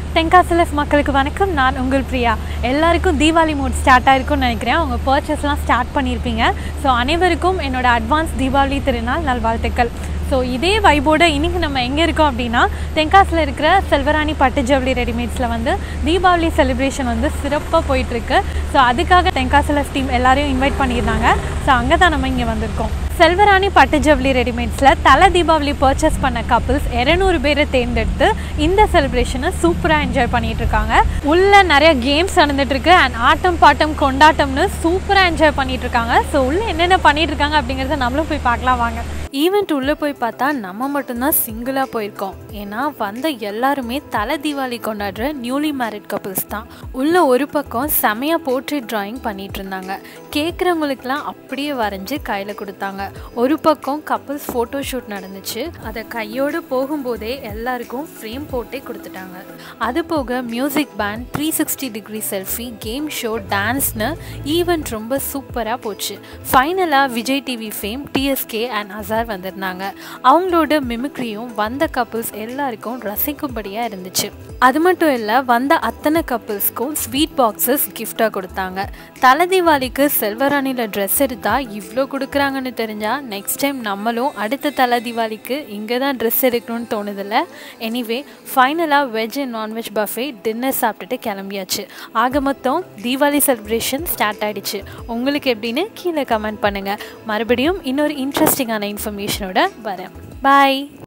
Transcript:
தென்காசிலஸ் மக்களுக்கு வணக்கம் நான் உங்கள் பிரியா எல்லாருக்கும் தீபாவளி மூட் ஸ்டார்ட் ஆயிருக்கும்னு நினைக்கிறேன் உங்கள் பர்ச்சேஸ்லாம் ஸ்டார்ட் பண்ணியிருப்பீங்க ஸோ அனைவருக்கும் என்னோட அட்வான்ஸ் தீபாவளி திருநாள் நல்வாழ்த்துக்கள் ஸோ இதே வைபோட இன்றைக்கி நம்ம எங்கே இருக்கோம் அப்படின்னா தென்காசில் இருக்கிற செல்வராணி பட்டு ஜவுளி ரெடிமேட்ஸில் வந்து தீபாவளி செலிப்ரேஷன் வந்து சிறப்பாக போயிட்டுருக்கு ஸோ அதுக்காக தென்காசிலஸ் டீம் எல்லாரையும் இன்வைட் பண்ணியிருந்தாங்க ஸோ அங்கே தான் நம்ம இங்கே வந்திருக்கோம் செல்வராணி பட்டு ஜவுளி ரெடிமேட்ஸில் தலை தீபாவளி பர்ச்சேஸ் பண்ண கப்புள்ஸ் இரநூறு பேரை தேர்ந்தெடுத்து இந்த செலிப்ரேஷனை சூப்பராக என்ஜாய் பண்ணிட்டு இருக்காங்க உள்ள நிறைய கேம்ஸ் நடந்துட்டு இருக்கு அண்ட் ஆட்டம் பாட்டம் கொண்டாட்டம்னு சூப்பராக என்ஜாய் பண்ணிட்டு இருக்காங்க ஸோ உள்ள என்னென்ன பண்ணிட்டு இருக்காங்க அப்படிங்கிறத நம்மளும் போய் பார்க்கலாம் வாங்க ஈவெண்ட் உள்ளே போய் பார்த்தா நம்ம மட்டும்தான் சிங்கிளாக போயிருக்கோம் ஏன்னா வந்த எல்லாருமே தலை தீபாவளி கொண்டாடுற நியூலி மேரிட் கப்புள்ஸ் தான் உள்ள ஒரு பக்கம் செமையாக போர்ட்ரேட் டிராயிங் பண்ணிட்டு இருந்தாங்க கேட்குறவங்களுக்குலாம் அப்படியே வரைஞ்சி கையில் கொடுத்தாங்க ஒரு பக்கம் கப்புள்ஸ் ஃபோட்டோ ஷூட் நடந்துச்சு அதை கையோடு போகும்போதே எல்லாருக்கும் ஃப்ரேம் போட்டே கொடுத்துட்டாங்க அது போக music band three sixty degree selfie game show டான்ஸ்னு ஈவெண்ட் ரொம்ப சூப்பராக போச்சு ஃபைனலாக Vijay TV fame TSK and Azhar வந்திருந்தாங்க அவங்களோட மிமிக்ரியும் வந்த கப்புள்ஸ் எல்லாருக்கும் ரசிக்கும்படியாக இருந்துச்சு அது மட்டும் இல்லை வந்த அத்தனை கப்புள்ஸ்க்கும் ஸ்வீட் பாக்ஸஸ் கிஃப்டாக கொடுத்தாங்க தலை தீபாவளிக்கு செல்வராணியில் ட்ரெஸ் எடுத்தால் இவ்வளோ கொடுக்குறாங்கன்னு தெரிஞ்சால் நெக்ஸ்ட் டைம் நம்மளும் அடுத்த தலை தீபாவளிக்கு இங்கே தான் ட்ரெஸ் எடுக்கணும்னு தோணுதில்ல எனிவே ஃபைனலாக veg and non veg buffet dinner சாப்பிட்டுட்டு கிளம்பியாச்சு ஆக மொத்தம் தீபாவளி செலிப்ரேஷன் ஸ்டார்ட் ஆயிடுச்சு உங்களுக்கு எப்படின்னு கீழே கமெண்ட் பண்ணுங்கள் மறுபடியும் இன்னொரு இன்ட்ரெஸ்டிங்கான இன்ஃபர்மேஷனோட வரேன் பாய்